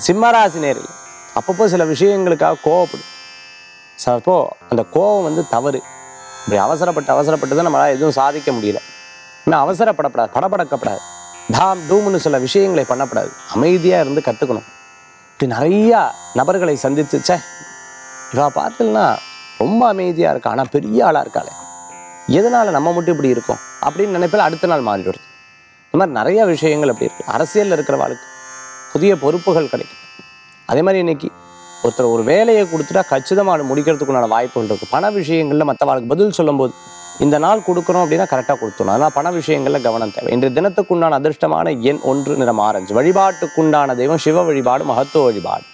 சிம்மராசி நேரில் அப்பப்போ சில விஷயங்களுக்காக கோவப்படும் அப்போ அந்த கோவம் வந்து தவறு இப்படி அவசரப்பட்டு அவசரப்பட்டு தான் நம்மளால் எதுவும் சாதிக்க முடியல இன்னும் அவசரப்படப்படாது படபடக்கப்படாது தாம் தூம்னு சில விஷயங்களை பண்ணப்படாது அமைதியாக இருந்து கற்றுக்கணும் இப்படி நிறையா நபர்களை சந்தித்து ச்சே இவா பார்த்தீங்கன்னா ரொம்ப அமைதியாக இருக்கா ஆனால் பெரிய ஆளாக இருக்காளே எதனால் நம்ம மட்டும் இப்படி இருக்கோம் அப்படின்னு நினைப்பில் அடுத்த நாள் மாறிடுது இந்த மாதிரி நிறைய விஷயங்கள் அப்படி இருக்கு அரசியலில் இருக்கிற வாழ்க்கை புதிய பொறுப்புகள் கிடைக்கும் அதே மாதிரி இன்னைக்கு ஒருத்தர் ஒரு வேலையை கொடுத்துட்டா கச்சிதமாக முடிக்கிறதுக்குண்டான வாய்ப்புகள் இருக்குது பண விஷயங்களில் மற்றவாளுக்கு பதில் சொல்லும்போது இந்த நாள் கொடுக்குறோம் அப்படின்னா கரெக்டாக கொடுத்துடணும் அதனால் பண விஷயங்களில் கவனம் தேவை இன்றைய தினத்துக்குண்டான அதிர்ஷ்டமான எண் ஒன்று நிறம் ஆரஞ்சு வழிபாட்டுக்குண்டான தெய்வம் சிவ வழிபாடு மகத்துவ வழிபாடு